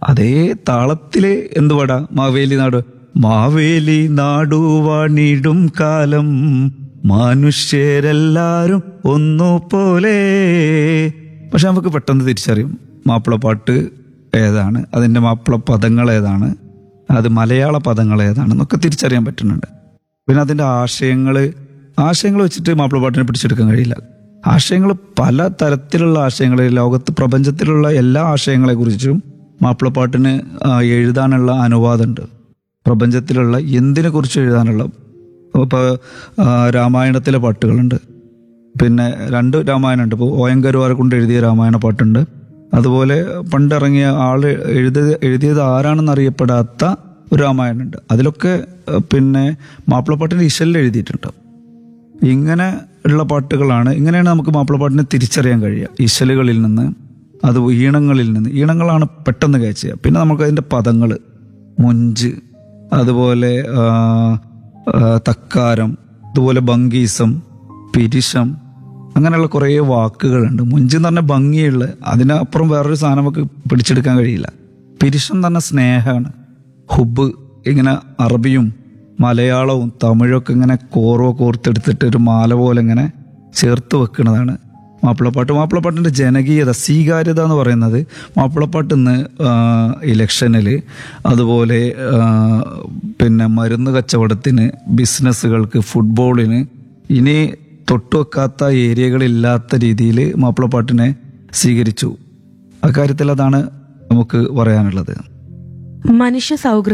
അതേ താളത്തില് എന്ത് പാടാ മാവേലി നാട് മാവേലി നാടുവാണിടും കാലം മനുഷ്യരെല്ലാരും ഒന്നുപോലെ പക്ഷെ നമുക്ക് പെട്ടെന്ന് തിരിച്ചറിയും മാപ്പിളപ്പാട്ട് ഏതാണ് അതിൻ്റെ മാപ്പിള പദങ്ങൾ ഏതാണ് അത് മലയാള പദങ്ങൾ ഏതാണെന്നൊക്കെ തിരിച്ചറിയാൻ പറ്റുന്നുണ്ട് പിന്നെ അതിൻ്റെ ആശയങ്ങൾ ആശയങ്ങൾ വെച്ചിട്ട് മാപ്പിളപ്പാട്ടിനെ പിടിച്ചെടുക്കാൻ കഴിയില്ല ആശയങ്ങൾ പല തരത്തിലുള്ള ആശയങ്ങൾ ലോകത്ത് പ്രപഞ്ചത്തിലുള്ള എല്ലാ ആശയങ്ങളെ കുറിച്ചും മാപ്പിളപ്പാട്ടിന് ആ, എഴുതാനുള്ള അനുവാദമുണ്ട് പ്രപഞ്ചത്തിലുള്ള എന്തിനെ കുറിച്ച് എഴുതാനുള്ള ഇപ്പോൾ രാമായണത്തിലെ പാട്ടുകളുണ്ട് പിന്നെ രണ്ട് രാമായണമുണ്ട് ഇപ്പോൾ ഓയങ്കരുവാരെ കൊണ്ട് എഴുതിയ രാമായണ പാട്ടുണ്ട് അതുപോലെ പണ്ടിറങ്ങിയ ആൾ എഴുതിയത് എഴുതിയത് ആരാണെന്ന് അറിയപ്പെടാത്ത ഒരു രാമായണമുണ്ട് അതിലൊക്കെ ഏഹ്, പിന്നെ മാപ്പിളപ്പാട്ടിൻ്റെ ഇശലിൽ എഴുതിയിട്ടുണ്ട് ഇങ്ങനെ ഉള്ള പാട്ടുകളാണ് ഇങ്ങനെയാണ് നമുക്ക് മാപ്പിളപ്പാട്ടിനെ തിരിച്ചറിയാൻ കഴിയുക ഇശലുകളിൽ നിന്ന് അത് ഈണങ്ങളിൽ നിന്ന് ഈണങ്ങളാണ് പെട്ടെന്ന് കയച്ചുക പിന്നെ നമുക്ക് അതിൻ്റെ പദങ്ങൾ മുഞ്ച് അതുപോലെ ആ, ആ, തക്കാരം അതുപോലെ ഭംഗീസം പിരിശം അങ്ങനെയുള്ള കുറേ വാക്കുകളുണ്ട് മുഞ്ച് എന്ന് പറഞ്ഞാൽ ഭംഗിയുള്ള അതിനപ്പുറം വേറൊരു സാധനം നമുക്ക് പിടിച്ചെടുക്കാൻ കഴിയില്ല പിരിശം എന്ന് പറഞ്ഞാൽ സ്നേഹമാണ് ഹുബ് ഇങ്ങനെ അറബിയും മലയാളവും തമിഴൊക്കെ ഇങ്ങനെ കോറോ കോർത്തെടുത്തിട്ട് ഒരു മാല പോലെ ഇങ്ങനെ ചേർത്ത് വെക്കുന്നതാണ് മാപ്പിളപ്പാട്ട് മാപ്പിളപ്പാട്ടിൻ്റെ ജനകീയത സ്വീകാര്യത എന്ന് പറയുന്നത് മാപ്പിളപ്പാട്ട് ഇന്ന് ഇലക്ഷനിൽ അതുപോലെ ആ, പിന്നെ മരുന്ന് കച്ചവടത്തിന് ബിസിനസ്സുകൾക്ക് ഫുട്ബോളിന് ഇനി തൊട്ടുവെക്കാത്ത ഏരിയകളില്ലാത്ത രീതിയിൽ മാപ്പിളപ്പാട്ടിനെ സ്വീകരിച്ചു അക്കാര്യത്തിൽ അതാണ് നമുക്ക് പറയാനുള്ളത് മനുഷ്യ സൗഹൃദ